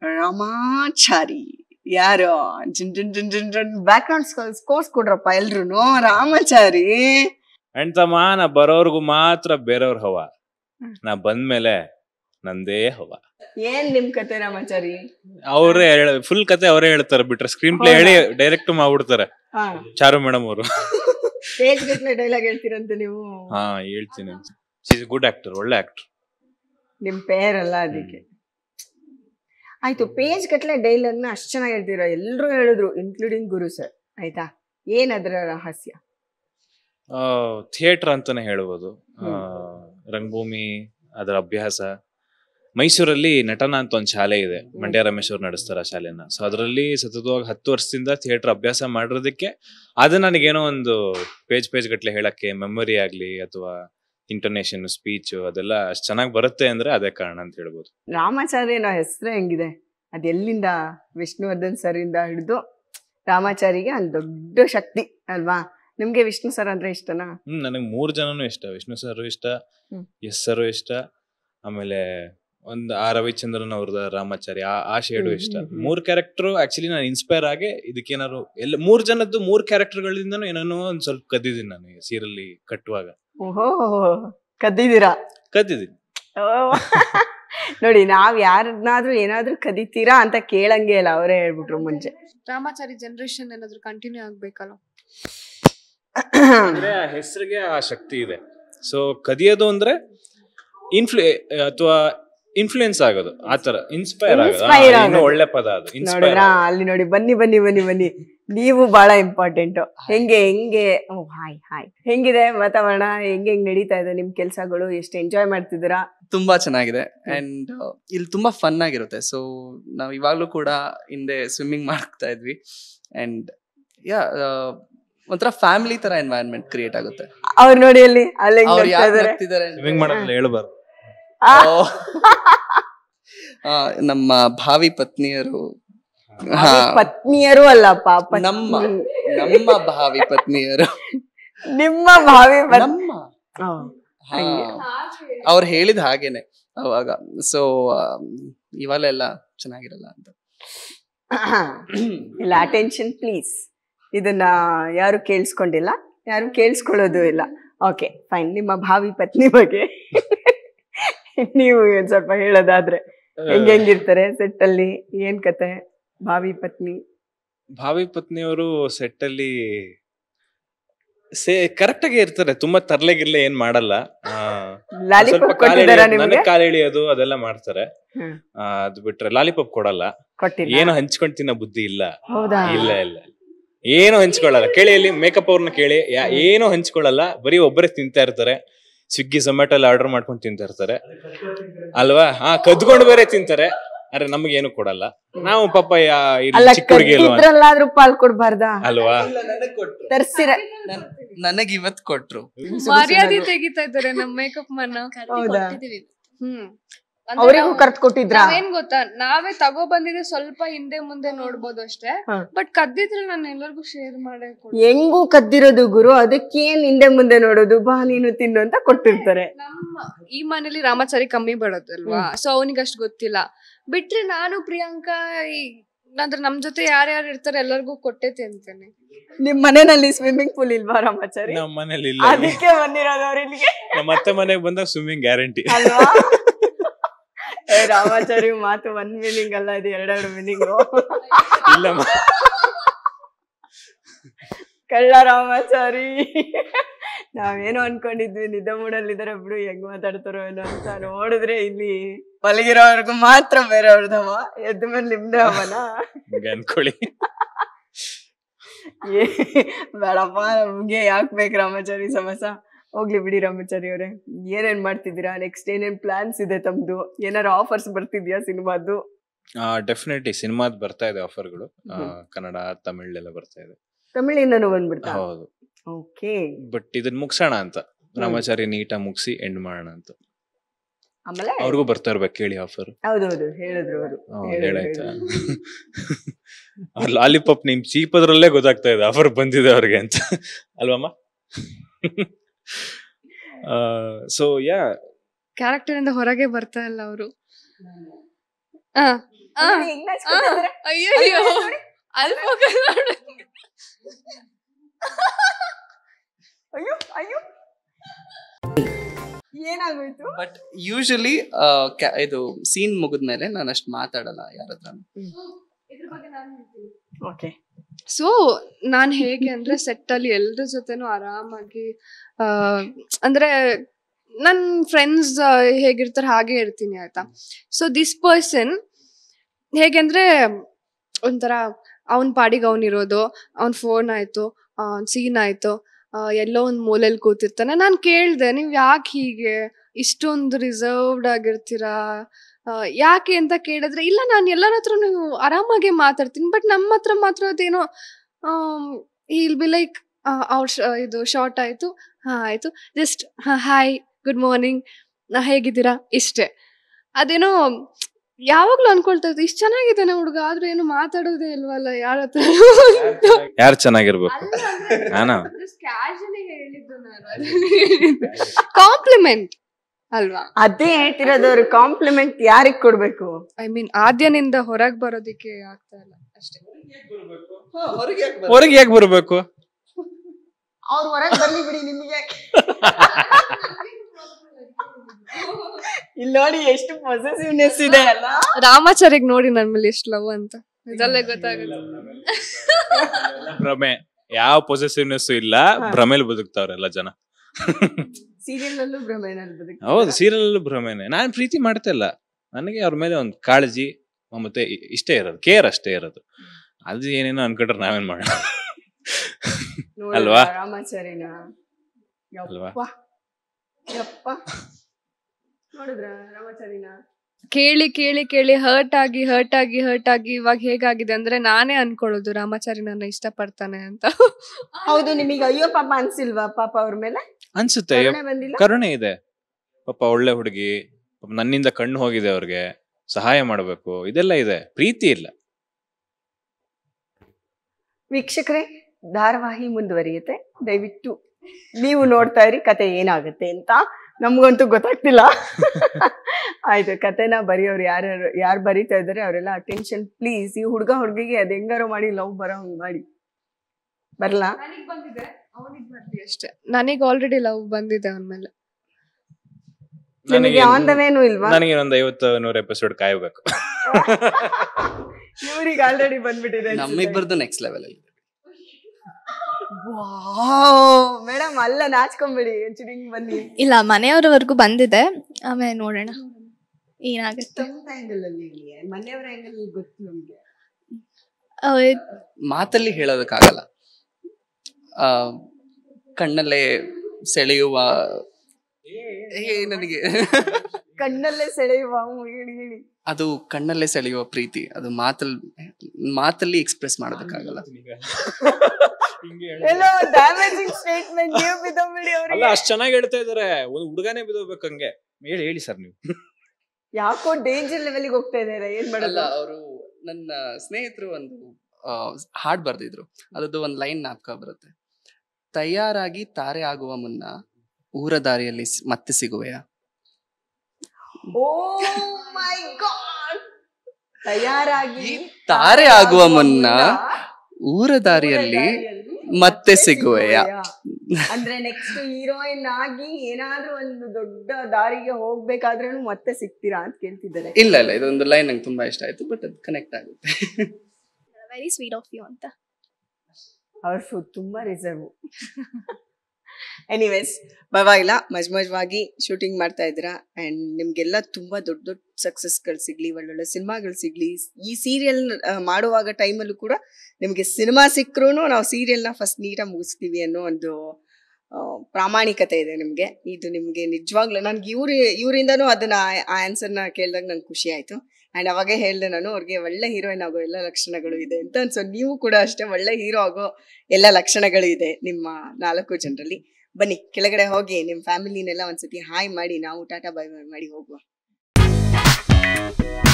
ರಾಮಾಚಾರಿ ಯಾರು ಜಿನ್ ಜಿನ್ ಜಿನ್ ಜಿನ್ ಜಿನ್ ಬ್ಯಾಕ್ ಗ್ರೌಂಡ್ ಸ್ಕೋರ್ಸ್ ಕೊಡ್ರಪ್ಪ ಎಲ್ರು ರಾಮಾಚಾರಿ ಅಣ್ತಮ್ಮ ನಾ ಬರೋರ್ಗು ಮಾತ್ರ ಬೇರೆಯವ್ರ ಹವ ಹ್ಮ್. ನಾ ಬಂದ್ಮೇಲೆ ನಂದೇ ಹವ ಏನ್ ನಿಮ್ ಕತೆ ರಾಮಾಚಾರಿ ಅವರೇ ಫುಲ್ ಕತೆ ಅವರೇ ಹೇಳ್ತಾರೆ ಬಿಟ್ರೆ ಸ್ಕ್ರೀನ್ ಪ್ಲೇ ಹೇಳಿ ಡೈರೆಕ್ಟ್ ಮಾಡ್ಬಿಡ್ತಾರೆ ಹಾ ಚಾರು ಮೇಡಮ್ ಅವರು ಸ್ಟೇಜ್ ಗಟ್ಲೆ ಡೈಲಾಗ್ ಹೇಳ್ತೀರಂತೆ ನೀವು ಹಾ ಹೇಳ್ತೀನಿ ಗುಡ್ ಆಕ್ಟರ್ ಒಳ್ಳೆ ಆಕ್ಟರ್ ನಿಮ್ ಪೇರಲ್ಲ ಅದಕ್ಕೆ ಆಯ್ತು ಪೇಜ್ ಗಟ್ಲೆ ಡೈಲಾಗ್ ನ ಅಷ್ಟ್ ಚೆನ್ನಾಗಿ ಹೇಳ್ತೀರಾ ಎಲ್ರು ಹೇಳಿದ್ರು ಇನ್ಕ್ಲೂಡಿಂಗ್ ಗುರು ಸರ್ ಆಯ್ತಾ ಏನ್ ಅದ್ರ ರಹಸ್ಯ ಥಿಯೇಟರ್ ಅಂತಾನೆ ಹೇಳ್ಬೋದು ಆ, ರಂಗಭೂಮಿ ಅದರ ಅಭ್ಯಾಸ ಮೈಸೂರಲ್ಲಿ ನಟನ ಅಂತ ಒಂದು ಶಾಲೆ ಇದೆ ಮಂಡ್ಯ ರಮೇಶ್ ಅವ್ರು ನಡೆಸ್ತಾರೆ ಆ ಶಾಲೆನ ಸೊ ಅದರಲ್ಲಿ ಸತತವಾಗಿ ಹತ್ತು ವರ್ಷದಿಂದ ಥಿಯೇಟರ್ ಅಭ್ಯಾಸ ಮಾಡಿರೋದಕ್ಕೆ ಅದು ನನಗೇನೋ ಒಂದು ಪೇಜ್ ಪೇಜ್ ಗಟ್ಲೆ ಹೇಳಕ್ಕೆ ಮೆಮೊರಿ ಆಗ್ಲಿ ಅಥವಾ ಇಂಟರ್ನೇಷನ್ ಸ್ಪೀಚ್ ಅದೆಲ್ಲ ಅಷ್ಟು ಚೆನ್ನಾಗಿ ಬರುತ್ತೆ ಅಂದ್ರೆ ಅದೇ ಕಾರಣ ಅಂತ ಹೇಳ್ಬೋದು ರಾಮಾಚಾರ್ಯನ ಹೆಸರೇ ಹೆಂಗಿದೆ ಅದ್ ಎಲ್ಲಿಂದ ವಿಷ್ಣುವರ್ಧನ್ ಸರ್ ಇಂದ ಹಿಡಿದು ರಾಮಾಚಾರಿಗೆ ಅಲ್ಲಿ ದೊಡ್ಡ ಶಕ್ತಿ ಅಲ್ವಾ ನಿಮ್ಗೆ ವಿಷ್ಣು ಸರ್ ಅಂದ್ರೆ ಇಷ್ಟನಾ ಹ್ಮ್ ನನಗೆ ಮೂರ್ ಜನನು ಇಷ್ಟ ವಿಷ್ಣು ಸರ್ ಇಷ್ಟ ಹ್ಮ್. ಎಸ್ ಸರ್ ಇಷ್ಟ ಆಮೇಲೆ ಒಂದ್ ಆ ರವಿಚಂದ್ರನ್ ಅವ್ರದ ರಾಮಾಚಾರಿ ಆ ಆ ಶೇಡು ಹ್ಮ್, ಇಷ್ಟ ಹ್ಮ್, ಹ್ಮ್. ಮೂರ್ ಕ್ಯಾರೆಕ್ಟರ್ ಆಕ್ಚುಲಿ ನಾನು ಇನ್ಸ್ಪೈರ್ ಆಗಿ ಇದಕ್ಕೇನಾರು ಎಲ್ಲ ಮೂರ್ ಜನದ್ದು ಮೂರ್ ಕ್ಯಾರೆಕ್ಟರ್ ಗಳಿಂದನೂ ಏನೇನೋ ಒಂದ್ ಸ್ವಲ್ಪ ಕದ್ದಿದ್ದೀನಿ ನಾನು ಸೀರಲ್ಲಿ ಕಟ್ಟುವಾಗ ಓಹೋ ಕದ್ದಿದ್ದೀರಾ ಕದ್ದಿದ್ದೀನಿ ಓ. ನೋಡಿ ನಾವ್ ಯಾರನ್ನಾದ್ರೂ ಏನಾದ್ರೂ ಕದಿತೀರಾ ಅಂತ ಕೇಳಂಗೆ ಇಲ್ಲ ಅವರೇ ಹೇಳ್ಬಿಟ್ರು ಮುಂಚೆ ರಾಮಾಚಾರಿ ಜನರೇಷನ್ ಏನಾದ್ರು ಕಂಟಿನ್ಯೂ ಆಗ್ಬೇಕಲ್ಲ ಅಂದ್ರೆ ಆ ಹೆಸರಿಗೆ ಆ ಶಕ್ತಿ ಇದೆ ಸೊ ಕದಿಯೋದು ಅಂದ್ರೆ ಇನ್ಫ್ಲು ಅಥವಾ ಇನ್ಫ್ಲೂಯೆನ್ಸ್ ಆಗೋದು ಆತರ ಇನ್ಸ್ಪೈರ್ ಆಗೋದು ಆ, Inspire ಇನ್ನೂ ಆಗೋದು. ಒಳ್ಳೆ ಪದ ಅದು ಇನ್ಸ್ಪೈರ್ ನೋಡಿದ್ರಾ ಅಲ್ಲಿ ನೋಡಿ ಬನ್ನಿ ಬನ್ನಿ ಬನ್ನಿ ಬನ್ನಿ ನೀವು ಬಹಳ ಇಂಪಾರ್ಟೆಂಟ್ ಹೆಂಗೆ ಹೆಂಗೆ ಓ ಹಾಯ್ ಹಾಯ್ ಹೆಂಗಿದೆ ವಾತಾವರಣ ಹೆಂಗೆ ಹೆಂಗ್ ನಡೀತಾ ಇದೆ ನಿಮ್ ಕೆಲ್ಸಗಳು ಎಷ್ಟು ಎಂಜಾಯ್ ಮಾಡ್ತಿದ್ದೀರಾ ತುಂಬಾ ಚೆನ್ನಾಗಿದೆ ಅಂಡ್ ಇಲ್ಲಿ ತುಂಬಾ ಫನ್ ಆಗಿರುತ್ತೆ ಸೊ ನಾವು ಇವಾಗ್ಲೂ ಕೂಡ ಹಿಂದೆ ಸ್ವಿಮ್ಮಿಂಗ್ ಮಾಡ್ತಾ ಇದ್ವಿ ಅಂಡ್ ಯಾ ಒಂಥರ ಫ್ಯಾಮಿಲಿ ತರ ಎನ್ವೈರನ್ಮೆಂಟ್ ಕ್ರಿಯೇಟ್ ಆಗುತ್ತೆ ಅವ್ರು ನೋಡಿ ಅಲ್ಲಿ ಅಲ್ಲಿ ಹೆಂಗ್ ಅವ್ರು ನಗ್ತಾ ಯಾಕೆ ಇದಾರೆ ನಗ್ತಿದ್ದಾರೆ ಸ್ವಿಮ್ಮಿಂಗ್ ಮಾಡೋದ್ರಲ್ಲಿ ಹೇಳ್ಬಾರ್ದು ಆ, ಓ. ಆ, ನಮ್ಮ ಭಾವಿ ಪತ್ನಿಯರು ಹಾ ಅವ್ರ ಪತ್ನಿಯರು ಅಲ್ಲಪ್ಪ ಪತ್ನಿ. ನಮ್ಮ ನಮ್ಮ ಭಾವಿ ಪತ್ನಿಯರು ನಿಮ್ಮ ಭಾವಿ ಪತ್ನಿ ನಮ್ಮ ಹಾ. ಹಾ. ಹಂಗೆ. ಅವ್ರು ಹೇಳಿದ ಹಾಗೇನೆ ಅವಾಗ ಸೊ ಇವಾಗೆಲ್ಲ ಚೆನ್ನಾಗಿರಲ್ಲ ಅಂತ ಇಲ್ಲ ಅಟೆನ್ಷನ್ ಪ್ಲೀಸ್ ಇದನ್ನ ಯಾರು ಕೇಳಿಸ್ಕೊಂಡಿಲ್ಲ ಯಾರು ಕೇಳಿಸ್ಕೊಳ್ಳೋದು ಇಲ್ಲ ಓಕೆ ಫೈನ್ ನಿಮ್ಮ ಭಾವಿ ಪತ್ನಿ ಬಗ್ಗೆ ನೀವು ಒಂದ್ ಸ್ವಲ್ಪ ಹೇಳೋದಾದ್ರೆ ಹೆಂಗ್ ಹೆಂಗಿರ್ತಾರೆ ಸೆಟ್ ಅಲ್ಲಿ ಏನ್ ಕತೆ ಭಾವಿ ಪತ್ನಿ ಭಾವಿ ಪತ್ನಿಯವರು ಸೆಟ್ ಅಲ್ಲಿ ಸೇ ಕರೆಕ್ಟ್ ಆಗಿ ಇರ್ತಾರೆ ತುಂಬಾ ತರ್ಲೆಗಿರ್ಲೆ ಏನ್ ಮಾಡಲ್ಲ ಆ, ಲಾಲಿಪಾಪ್ ಕಾಲ್ ಕೊಟ್ಟಿದಾರ ಎಳಿಯೋದು- ನಿಮ್ಗೆ ನನಗ್ ಕಾಲ್ ಎಳಿಯೋದು ಅದೆಲ್ಲ ಮಾಡ್ತಾರೆ ಹ್ಮ್. ಆ, ಅದು ಬಿಟ್ರೆ ಲಾಲಿಪಾಪ್ ಕೊಡಲ್ಲ ಕೊಟ್ಟಿಲ್ಲ ಏನು ಹಂಚ್ಕೊಂಡ್ ತಿನ್ನೋ ಬುದ್ಧಿ ಇಲ್ಲ ಹೌದಾ ಇಲ್ಲ ಇಲ್ಲ ಏನು ಹಂಚ್ಕೊಳ್ಳಲ್ಲ ಕೇಳಿ ಅಲ್ಲಿ ಮೇಕಪ್ ಅವ್ರನ್ನ ಕೇಳಿ ಯಾ- ಏನು ಹಂಚ್ಕೊಳ್ಳಲ್ಲ ಬರೀ ಒಬ್ಬರೇ ತಿಂತಾ ಇರ್ತಾರೆ ಸ್ವಿಗ್ಗಿ ಝೊಮ್ಯಾಟೊ ಅಲ್ಲಿ ಆರ್ಡರ್ ಮಾಡ್ಕೊಂಡು ತಿಂತಾ ಇರ್ತಾರೆ ಅಲ್ವಾ ಹಾ ಕದ್ಕೊಂಡು ಬೇರೆ ತಿಂತಾರೆ ಆದ್ರೆ ನಮ್ಗೆ ಏನು ಕೊಡಲ್ಲ ನಾವು ಪಾಪ ಯಾ- ಇಲ್ಲಿ ಅಲ್ಲ ಚಿಕ್ಕ ಹುಡುಗಿ ಅಲ್ವಾ ಕದ್ದಿದ್ರಲ್ಲಾದ್ರೂ ಪಾಲ್ ಕೊಡ್ಬಾರ್ದಾ ಅಲ್ವಾ ನನಗ್ ಕೊಟ್ರು ತರ್ಸಿರ ನನಗ್ ಇವತ್ ಕೊಟ್ರು ಮರ್ಯಾದೆ ತೆಗಿತಾ ಇದ್ದಾರೆ ನಮ್ ಮೇಕಪ್ ಮನ್ನ ಹೌದಾ ಹ್ಮ್ ಅಂದ್ರೆ ಅವರಿಗೂ ನಾವು- ಕರ್ತ್ ಕೊಟ್ಟಿದ್ರಾ ನಾವೇನ್ ಗೊತ್ತಾ ನಾವೇ ತಗೋ ಬಂದಿದ್ರೆ ಸ್ವಲ್ಪ ಹಿಂದೆ ಮುಂದೆ ನೋಡ್ಬೋದು ಅಷ್ಟೇ ಹಾ. ಬಟ್ ಕದ್ದಿದ್ರೆ ನಾನು ಎಲ್ಲರಿಗೂ ಶೇರ್ ಮಾಡೇ ಕೊಡ್ತೀನಿ. ಹೆಂಗೂ ಕದ್ದಿರೋದು ಗುರು ಅದಕ್ಕೇನ್ ಹಿಂದೆ ಮುಂದೆ ನೋಡೋದು ಬಾ ನೀನು ತಿನ್ನು ಅಂತ ಕೊಟ್ಟಿರ್ತಾರೆ ನಮ್ಮ ಈ ಮನೇಲಿ ರಾಮಾಚಾರಿ ಕಮ್ಮಿ ಬರೋದಲ್ವಾ ಸೊ ಅವನಿಗೆ ಅಷ್ಟು ಗೊತ್ತಿಲ್ಲ ಬಿಟ್ರೆ ನಾನು ಪ್ರಿಯಾಂಕಾ ಈ- ಅಂದ್ರೆ ನಮ್ ಜೊತೆ ಯಾರ್ಯಾರು ಇರ್ತಾರೆ ಎಲ್ಲರಿಗೂ ಕೊಟ್ಟೆ ತಿಂತೇನೆ ನಿಮ್ ಮನೆಯಲ್ಲಿ ಸ್ವಿಮ್ಮಿಂಗ್ ಪೂಲ್ ಇಲ್ವಾ ರಾಮಾಚಾರಿ ನಮ್ಮ ಮನೇಲಿ ಇಲ್ಲ ಅದಕ್ಕೆ ಬಂದಿರೋದು ಅವ್ರು ಇಲ್ಲಿಗೆ ನಮ್ಮ ಅತ್ತೆ ಮನೆಗೆ ಬಂದಾಗ ಸ್ವಿಮ್ಮಿಂಗ್ ಗ್ಯಾರಂಟಿ ಅಲ್ವಾ ಏ, ರಾಮಾಚಾರಿ ಮಾತು ಒಂದ್ ಮೀನಿಂಗ್ ಅಲ್ಲ ಇದು ಎರಡೆರಡು ಮೀನಿಂಗ್ ಇಲ್ಲ ಮ- ಕಳ್ಳ ರಾಮಾಚಾರಿ ನಾವೇನೋ ಅನ್ಕೊಂಡಿದ್ವಿ ನಿದ್ದೆ ಮೂಡಲ್ಲಿದ್ದಾರೆ ಬಿಡು ಹೆಂಗ್ ಮಾತಾಡ್ತಾರೋ ಏನೋ ಅಂತ ನೋಡಿದ್ರೆ ಇಲ್ಲಿ ಮಲಗಿರೋವರೆಗೂ ಮಾತ್ರ ಬೇರೆಯವ್ರದವ ಎದ್ದ ಮೇಲೆ ನಿಮ್ದೇ ಅವನ ಹಂಗೆ ಅನ್ಕೊಳ್ಳಿ ಏ ಬೇಡಪ್ಪ ನಮ್ಗೆ ಯಾಕೆ ಬೇಕು ರಾಮಾಚಾರಿ ಸಮಸ ಹೋಗ್ಲಿ ಬಿಡಿ ರಾಮಾಚಾರಿ ಅವರೇ ಏನೇನ್ ಮಾಡ್ತಿದ್ದೀರಾ ನೆಕ್ಸ್ಟ್ ಏನೇನ್ ಪ್ಲಾನ್ಸ್ ಇದೆ ತಮ್ದು ಏನಾರ ಆಫರ್ಸ್ ಬರ್ತಿದ್ಯಾ ಸಿನಿಮಾದ್ದು ಡೆಫಿನೆಟ್ಲಿ ಸಿನಿಮಾದ್ ಬರ್ತಾ ಇದೆ ಆಫರ್ಗಳು ಹ್ಮ್. ಕನ್ನಡ ತಮಿಳ್ ಎಲ್ಲ ಬರ್ತಾ ಇದೆ ತಮಿಳಿಂದನೂ ಬಂದ್ಬಿಡ್ತಾ ಹೌದು ಓಕೆ ಬಟ್ ಇದನ್ನ ಮುಗ್ಸೋಣ ಅಂತ ರಾಮಾಚಾರಿ ನೀಟಾಗಿ ಮುಗಿಸಿ ಎಂಡ್ ಮಾಡೋಣ ಅಂತ ಆಮೇಲೆ ಅವ್ರಿಗೂ ಬರ್ತಾ ಇರ್ಬೇಕು ಕೇಳಿ ಆಫರ್ ಹೌದೌದು ಹೇಳಿದ್ರು ಅವರು ಹೇಳಾಯ್ತಾ ಅವ್ರ ಲಾಲಿಪಾಪ್ ನಿಮ್ ಚೀಪದ್ರಲ್ಲೇ ಗೊತ್ತಾಗ್ತಾ ಇದೆ ಆಫರ್ ಬಂದಿದೆ ಅವ್ರಿಗೆ ಅಂತ ಅಲ್ವಮ್ಮ ಸೊ ಯಾ ಕ್ಯಾರೆಕ್ಟರ್ ಇಂದ ಹೊರಗೆ ಬರ್ತಾ ಇಲ್ಲ ಅವರು ಆ, ನೋಡಿ, ಹೆಂಗ್ ನಾಚ್ಕೊತಿದಾರೆ? ಅಯ್ಯೋ ಅಯ್ಯೋ, ಅಯ್ಯೋ ನೋಡಿ. ಅಲ್ಲಿ focus ಮಾಡು. ಅಯ್ಯೋ ಅಯ್ಯೋ ಏನಾಗೋಯ್ತು ಬಟ್ ಯೂಶಲಿ ಇದು ಸೀನ್ ಮುಗಿದ್ಮೇಲೆ ನಾನು ಅಷ್ಟು ಮಾತಾಡಲ್ಲ ಯಾರ ಹತ್ರ ಓಕೆ ಸೊ ನಾನ್ ಹೇಗೆ ಅಂದ್ರೆ ಸೆಟ್ ಅಲ್ಲಿ ಎಲ್ರ ಜೊತೆನೂ ಆರಾಮಾಗಿ ಆ, ಅಂದ್ರೆ ನನ್ ಫ್ರೆಂಡ್ಸ್ ಹೇಗಿರ್ತಾರೆ ಹಾಗೆ ಇರ್ತೀನಿ ಆಯ್ತಾ ಸೊ ದಿಸ್ ಪರ್ಸನ್ ಹೇಗೆಂದ್ರೆ ಒಂಥರ ಅವನ್ ಪಾಡಿಗೆ ಅವನಿರೋದು ಅವ್ನ ಫೋನ್ ಆಯ್ತು ಅವ್ನ ಸೀನ್ ಆಯ್ತು ಆ, ಎಲ್ಲೋ ಒಂದ್ ಮೂಲೆಯಲ್ಲಿ ಕೂತಿರ್ತಾನೆ ನಾನು ಕೇಳ್ದೆ ನೀವ್ ಯಾಕೆ ಹೀಗೆ ಇಷ್ಟೊಂದು ರಿಸರ್ವ್ಡ್ ಆಗಿರ್ತೀರಾ ಆ, ಯಾಕೆ ಅಂತ ಕೇಳಿದ್ರೆ ಇಲ್ಲ ನಾನು ಎಲ್ಲರ ಹತ್ರ ನೀವು ಆರಾಮಾಗಿ ಮಾತಾಡ್ತೀನಿ ಬಟ್ ನಮ್ಮ ಹತ್ರ ಮಾತ್ರ ಅದೇನೋ ಇಲ್ ಬಿ ಲೈಕ್ ಅವ್ರ ಇದು ಶಾರ್ಟ್ ಆಯ್ತು ಹಾ ಆಯ್ತು ಜಸ್ಟ್ ಹಾಯ್ ಗುಡ್ ಮಾರ್ನಿಂಗ್ ಹೇಗಿದ್ದೀರಾ ಇಷ್ಟೇ ಅದೇನೋ ಯಾವಾಗ್ಲೂ ಅನ್ಕೊಳ್ತಾ ಇತ್ತು ಇಷ್ಟು ಚೆನ್ನಾಗಿದ್ದಾನೆ ಹುಡುಗ ಆದ್ರೂ ಏನು ಮಾತಾಡೋದೇ ಇಲ್ವಲ್ಲ ಯಾರ ಹತ್ರ ಯಾರು ಚೆನ್ನಾಗಿರ್ಬೇಕು ನಾನಾ? ಕಾಂಪ್ಲಿಮೆಂಟ್ ಅಲ್ವಾ ಅದೇ ಹೇಳ್ತಿರೋದು ಅವ್ರು ಕಾಂಪ್ಲಿಮೆಂಟ್ ಯಾರಿಗ್ ಕೊಡ್ಬೇಕು ಐ ಮೀನ್ ಆದ್ಯನಿಂದ ಹೊರಗ್ ಬರೋದಿಕ್ಕೆ ಆಗ್ತಾ ಇಲ್ಲ ಅಷ್ಟೇ ಹೊರಗೆ ಯಾಕೆ ಬರ್ಬೇಕು ಅವ್ರ ಹೊರಗೆ ಬರ್ಲಿ ಬಿಡಿ ನಿಮಗೆ ಇಲ್ಲಿ ನೋಡಿ ಎಷ್ಟು ಪಾಸಿಟಿವ್ನೆಸ್ ಇದೆ ಅಲ್ಲ ರಾಮಾಚಾರ್ಯಗ್ ನೋಡಿ ನನ್ ಮೇಲೆ ಎಷ್ಟು ಲವ್ ಅಂತ ಇದಲ್ಲೇ ಗೊತ್ತಾಗುತ್ತೆ ಭ್ರಮೆ ಯಾವ ಪೊಸೆಸಿವ್ನೆಸ್ ಇಲ್ಲ ಭ್ರಮೆಲ್ ಬದುಕ್ತಾವ್ರೆಲ್ಲ ಜನ ಸೀರಿಯಲ್ ಅಲ್ಲೂ ಭ್ರಮೆನಲ್ಲಿ ಬದುಕಿ ಹೌದು ಸೀರಿಯಲ್ ಭ್ರಮೆನೆ ನಾನ್ ಪ್ರೀತಿ ಮಾಡ್ತಾ ಇಲ್ಲ ನನಗೆ ಅವ್ರ ಮೇಲೆ ಒಂದು ಕಾಳಜಿ ಮತ್ತೆ ಇ- ಇಷ್ಟೇ ಇರೋದು ಕೇರ್ ಅಷ್ಟೇ ಇರೋದು ಅದು ಏನೇನೋ ಅನ್ಕೊಂಡ್ರೆ ನಾವೇನ್ ಮಾಡೋಣ ನೋಡಿದ್ರಾ ಅಲ್ವಾ? ರಾಮಾಚಾರಿನ ಅಲ್ವಾ? ಯಪ್ಪ ಯಪ್ಪ ನೋಡಿದ್ರ ರಾಮಾಚಾರಿನ ಕೇಳಿ ಕೇಳಿ ಕೇಳಿ ಹರ್ಟ್ ಆಗಿ ಹರ್ಟ್ ಆಗಿ ಹರ್ಟ್ ಆಗಿ ಇವಾಗ ಹೇಗಾಗಿದೆ ಅಂದ್ರೆ ನಾನೇ ಅನ್ಕೊಳ್ಳೋದು ರಾಮಾಚಾರಿ ನನ್ನ ಇಷ್ಟ ಪಡ್ತಾನೆ ಅಂತ ಹೌದು ನಿಮಗೆ ಅಯ್ಯೋ ಪಾಪ ಅನ್ಸಿಲ್ವಾ ಪಾಪ ಅವ್ರ ಮೇಲೆ ಅನ್ಸುತ್ತೆ ಕರುಣೆ ಬಂದಿಲ್ಲ ಕರುಣೆ ಇದೆ ಪಾಪ ಒಳ್ಳೆ ಹುಡುಗಿ ಪಾಪ ನನ್ನಿಂದ ಕಣ್ಣು ಹೋಗಿದೆ ಅವ್ರಿಗೆ ಸಹಾಯ ಮಾಡಬೇಕು ಇದೆಲ್ಲ ಇದೆ ಪ್ರೀತಿ ಇಲ್ಲ ವೀಕ್ಷಕರೇ ಧಾರಾವಾಹಿ ಮುಂದುವರಿಯುತ್ತೆ ದಯವಿಟ್ಟು ನೀವು ನೋಡ್ತಾ ಇರಿ ಕತೆ ಏನಾಗುತ್ತೆ ಅಂತ ನಮ್ಗಂತೂ ಗೊತ್ತಾಗ್ತಿಲ್ಲ ಆಯ್ತು ಕತೆನ ಬರೆಯೋರು ಯಾರ್ಯಾರು ಯಾರು ಬರೀತಾ ಇದಾರೆ ಅವರೆಲ್ಲ ಅಟೆನ್ಷನ್ ಪ್ಲೀಸ್ ಈ ಹುಡುಗ ಹುಡುಗಿಗೆ ಅದ್ ಹೆಂಗಾರು ಮಾಡಿ ಲವ್ ಬರೋ ಹಂಗ್ ಮಾಡಿ ಬರ್ಲಾ ನನಗ್ ಬಂದಿದೆ ಅವನಿಗೆ ಬರ್ಲಿ ಅಷ್ಟೇ ನನಗೆ ಆಲ್ರೆಡಿ ಲವ್ ಬಂದಿದೆ ಅವನ ಮೇಲೆ ನಿಮಗೆ ಆಂದವೇನು ಇಲ್ವಾ ನನಗೆ ಒಂದು ಐವತ್ತು ನೂರ ಎಪಿಸೋಡ್ ಕಾಯ್ಬೇಕು ಇವ್ರಿಗೆ ಆಲ್ರೆಡಿ ಬಂದ್ಬಿಟ್ಟಿದೆ ನಮ್ಮಿಬ್ಬರದು ನೆಕ್ಸ್ಟ್ ಲೆವೆಲ್ ಅಲ್ಲಿ ಮೇಡಮ್ ಅಲ್ಲ ನಾಚ್ಕೊಂಬೇಡಿ ಒಂಚೂರು ಹಿಂಗ್ ಬನ್ನಿ ಇಲ್ಲ ಮನೆಯವರವರೆಗೂ ಬಂದಿದೆ ಆಮೇಲೆ ನೋಡೋಣ ಏನಾಗುತ್ತೆ ಸ್ವಂತ ಆಂಗಲ್ ಅಲ್ಲಿ ಮನೆಯವರ ಆಂಗಲ್ ಗೊತ್ತು ನಮ್ಗೆ ಅವ್ರ್ ಮಾತಲ್ಲಿ ಹೇಳೋದಕ್ಕಾಗಲ್ಲ ಆ, ಕಣ್ಣಲ್ಲೇ ಸೆಳೆಯುವ ಏ ನನಗೆ ಕಣ್ಣಲ್ಲೇ ಸೆಳೆಯುವ ಹ್ಞೂ, ಹೇಳಿ ಹೇಳಿ ಅದು ಕಣ್ಣಲ್ಲೇ ಸೆಳೆಯುವ ಪ್ರೀತಿ ಅದು ಮಾತಲ್ಲಿ ಮಾತಲ್ಲಿ ಎಕ್ಸ್ಪ್ರೆಸ್ ಮಾಡೋದಕ್ಕಾಗಲ್ಲ ಎಲ್ಲೋ ಡ್ಯಾಮೇಜಿಂಗ್ ಸ್ಟೇಟ್ಮೆಂಟ್ ನೀವು ಬಿದ್ದೋಗ್ಬೇಡಿ ಅಲ್ಲ ಅವ್ರಿಗೆ ಅಷ್ಟ್ ಚೆನ್ನಾಗಿ ಹೇಳ್ತಾ ಇದಾರೆ ಒಂದು ಹುಡುಗನೇ ಬಿದ್ದೋಗ್ಬೇಕು ಹಂಗೆ ಹೇಳಿ ಹೇಳಿ ಸರ್ ನೀವು ಯಾಕೋ ಡೇಂಜರ್ ಲೆವೆಲ್ಗೆ ಹೋಗ್ತಾ ಇದಾರೆ ಏನ್ ಅಲ್ಲ ಮಾಡೋದು ಅವರು ನನ್ನ ಸ್ನೇಹಿತರು ಒಂದು ಆ, ಹಾಡ್ ಬರ್ದಿದ್ರು ಅದದ್ದು ಒಂದು ಲೈನ್ ಜ್ಞಾಪಕ ಬರುತ್ತೆ ತಯಾರಾಗಿ ತಾರೆ ಆಗುವ ಮುನ್ನ ಊರ ದಾರಿಯಲ್ಲಿ ಸ್- ಮತ್ತೆ ಸಿಗುವೆಯಾ ಓ ಮೈ ಗಾಡ್ ತಯಾರಾಗಿ ಈ ತಾರೆ ಆಗುವ ಮುನ್ನ ಊರ ದಾರಿಯಲ್ಲಿ ಮತ್ತೆ ಸಿಗುವೆಯಾ ಅಂದ್ರೆ ನೆಕ್ಸ್ಟ್ ಹೀರೋಯಿನ್ ಆಗಿ ಏನಾದ್ರೂ ಒಂದು ದೊಡ್ಡ ದಾರಿಗೆ ಹೋಗ್ಬೇಕಾದ್ರೂ ಮತ್ತೆ ಸಿಗ್ತೀರಾ ಅಂತ ಕೇಳ್ತಿದ್ದಾರೆ ಇಲ್ಲ ಇಲ್ಲ ಇದೊಂದು ಲೈನ್ ನಂಗೆ ತುಂಬಾ ಇಷ್ಟ ಆಯ್ತು ಬಟ್ ಅದು ಕನೆಕ್ಟ್ ಆಗುತ್ತೆ ವೆರಿ ಸ್ವೀಟ್ ಆಫ್ ಯು ಅಂತ ಅವ್ರ ಫುಡ್ ತುಂಬಾ ರಿಸರ್ವ್ ಎನಿವೇಸ್ ಪರವಾಗಿಲ್ಲ ಮಜ್ ಮಜವಾಗಿ ಶೂಟಿಂಗ್ ಮಾಡ್ತಾ ಇದ್ದೀರಾ ಅಂಡ್ ನಿಮ್ಗೆಲ್ಲ ತುಂಬಾ ದೊಡ್ಡ ದೊಡ್ಡ ಸಕ್ಸಸ್ಗಳು ಸಿಗ್ಲಿ ಒಳ್ಳೊಳ್ಳೆ ಸಿನಿಮಾಗಳು ಸಿಗ್ಲಿ ಈ ಸೀರಿಯಲ್ ಮಾಡುವಾಗ ಟೈಮಲ್ಲೂ ಕೂಡ ನಿಮಗೆ ಸಿನಿಮಾ ಸಿಕ್ಕರೂ ನಾವು ಸೀರಿಯಲ್ನ ಫಸ್ಟ್ ನೀಟಾಗಿ ಮುಗಿಸ್ತೀವಿ ಅನ್ನೋ ಒಂದು ಆ, ಪ್ರಾಮಾಣಿಕತೆ ಇದೆ ನಿಮಗೆ ಇದು ನಿಮಗೆ ನಿಜವಾಗ್ಲೂ ನನ್ಗೆ ಇವ್ರ ಇವರಿಂದನೂ ಅದನ್ನ ಆ ಆನ್ಸರ್ನ ಕೇಳಿದಾಗ ನಂಗೆ ಖುಷಿ ಆಯ್ತು ಅಂಡ್ ಅವಾಗೇ ಹೇಳ್ದೆ ನಾನು ಅವ್ರಿಗೆ ಒಳ್ಳೆ ಹೀರೋಯಿನ್ ಆಗೋ ಎಲ್ಲ ಲಕ್ಷಣಗಳು ಇದೆ ಅಂತ ಸೊ ನೀವು ಕೂಡ ಅಷ್ಟೇ ಒಳ್ಳೆ ಹೀರೋ ಆಗೋ ಎಲ್ಲ ಲಕ್ಷಣಗಳು ಇದೆ ನಿಮ್ಮ ನಾಲ್ಕು ಜನರಲ್ಲಿ ಬನ್ನಿ ಕೆಳಗಡೆ ಹೋಗಿ ನಿಮ್ಮ ಫ್ಯಾಮಿಲಿನೆಲ್ಲ ಒಂದ್ಸತಿ ಹಾಯ್ ಮಾಡಿ ನಾವು ಟಾಟಾ ಬೈ ಬೈ ಮಾಡಿ ಹೋಗುವ